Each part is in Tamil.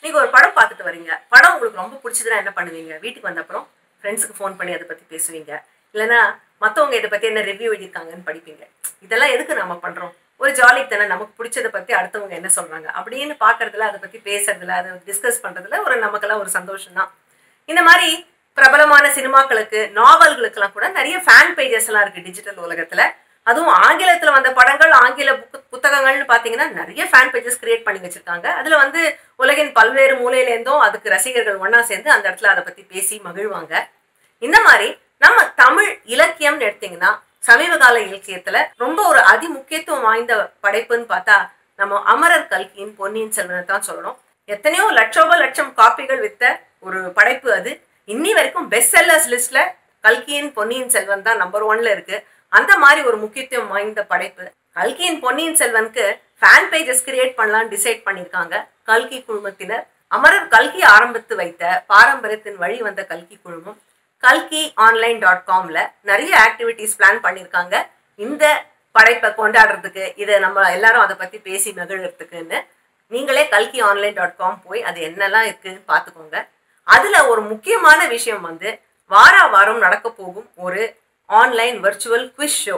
நீங்க ஒரு படம் பார்த்துட்டு வரீங்க படம் உங்களுக்கு ரொம்ப பிடிச்சதுன்னா என்ன பண்ணுவீங்க வீட்டுக்கு வந்த அப்புறம் ஃப்ரெண்ட்ஸுக்கு ஃபோன் பண்ணி அதை பத்தி பேசுவீங்க இல்லைன்னா மத்தவங்க இதை பத்தி என்ன ரிவ்யூ எழுதியிருக்காங்கன்னு படிப்பீங்க இதெல்லாம் எதுக்கு நம்ம பண்றோம் ஒரு ஜாலிக்கு தானே நமக்கு பிடிச்சதை பத்தி அடுத்தவங்க என்ன சொல்றாங்க அப்படின்னு பாக்குறதுல அதை பத்தி பேசுறதுல அதை டிஸ்கஸ் பண்றதுல ஒரு நமக்கெல்லாம் ஒரு சந்தோஷம் தான் இந்த மாதிரி பிரபலமான சினிமாக்களுக்கு நாவல்களுக்கெல்லாம் கூட நிறைய ஃபேன் பேஜஸ் எல்லாம் இருக்கு டிஜிட்டல் உலகத்துல அதுவும் ஆங்கிலத்துல வந்த படங்கள் ஆங்கில புக்கு புத்தகங்கள்னு பாத்தீங்கன்னா நிறைய ஃபேன் பேஜஸ் கிரியேட் பண்ணி வச்சிருக்காங்க அதுல வந்து உலகின் பல்வேறு மூலையில இருந்தும் அதுக்கு ரசிகர்கள் ஒண்ணா சேர்ந்து அந்த இடத்துல அதை பத்தி பேசி மகிழ்வாங்க இந்த மாதிரி நம்ம தமிழ் இலக்கியம்னு எடுத்தீங்கன்னா சமீப கால இலக்கியத்துல ரொம்ப ஒரு அதி முக்கியத்துவம் வாய்ந்த படைப்புன்னு பார்த்தா நம்ம அமரர் கல்கியின் பொன்னியின் செல்வனை தான் சொல்லணும் எத்தனையோ லட்சோப லட்சம் காப்பிகள் வித்த ஒரு படைப்பு அது இன்னி வரைக்கும் பெஸ்ட் செல்லர்ஸ் லிஸ்ட்ல கல்கியின் பொன்னியின் செல்வன் தான் நம்பர் ஒன்ல இருக்கு அந்த மாதிரி ஒரு முக்கியத்துவம் வாய்ந்த படைப்பு கல்கியின் பொன்னியின் செல்வனுக்கு ஃபேன் பேஜஸ் கிரியேட் பண்ணலாம்னு டிசைட் பண்ணியிருக்காங்க கல்கி குழுமத்தினர் அமரர் கல்கி ஆரம்பித்து வைத்த பாரம்பரியத்தின் வழி வந்த கல்கி குழுமம் கல்கி ஆன்லைன் டாட் காம்ல நிறைய ஆக்டிவிட்டிஸ் பிளான் பண்ணியிருக்காங்க இந்த படைப்பை கொண்டாடுறதுக்கு இதை நம்ம எல்லாரும் அதை பத்தி பேசி மகிழறதுக்குன்னு நீங்களே கல்கி ஆன்லைன் டாட் காம் போய் அது என்னெல்லாம் இருக்குன்னு பார்த்துக்கோங்க அதுல ஒரு முக்கியமான விஷயம் வந்து வார வாரம் நடக்க போகும் ஒரு ஆன்லைன் வர்ச்சுவல் குவிஸ் ஷோ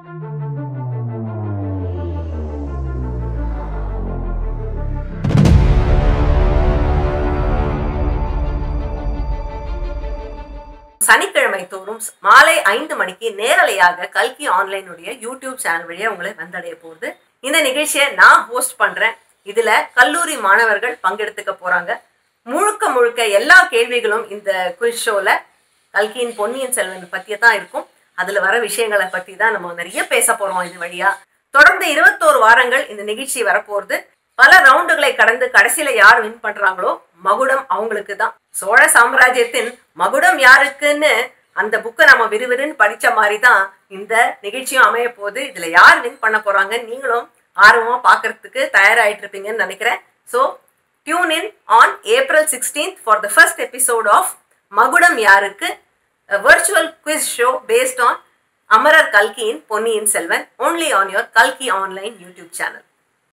சனிக்கிழமை தோறும் மாலை ஐந்து மணிக்கு நேரலையாக கல்கி ஆன்லைனுடைய யூடியூப் சேனல் வழியா உங்களை வந்தடைய போகுது இந்த நிகழ்ச்சியை நான் ஹோஸ்ட் பண்றேன் இதுல கல்லூரி மாணவர்கள் பங்கெடுத்துக்க போறாங்க முழுக்க முழுக்க எல்லா கேள்விகளும் இந்த குவிஸ் ஷோல கல்கியின் பொன்னியின் செல்வன் பத்தியே தான் இருக்கும் அதுல வர விஷயங்களை பத்தி தான் நம்ம நிறைய பேச போறோம் இது வழியா தொடர்ந்து இருபத்தோரு வாரங்கள் இந்த நிகழ்ச்சி வரப்போகுது பல ரவுண்டுகளை கடந்து கடைசியில யார் வின் பண்றாங்களோ மகுடம் அவங்களுக்கு தான் சோழ சாம்ராஜ்யத்தின் மகுடம் யாருக்குன்னு அந்த புக்கை நம்ம விறுவிறுன்னு படிச்ச மாதிரி தான் இந்த நிகழ்ச்சியும் அமைய போகுது இதுல யார் வின் பண்ண போறாங்க நீங்களும் ஆர்வமா பாக்குறதுக்கு தயாராயிட்டு இருப்பீங்கன்னு நினைக்கிறேன் so tune in on April sixteenth for the first episode of Magudam யாருக்கு virtual quiz show based on அமரர் கல்கியின் பொன்னியின் செல்வன் only on your கல்கி ஆன்லைன் யூடியூப் சேனல்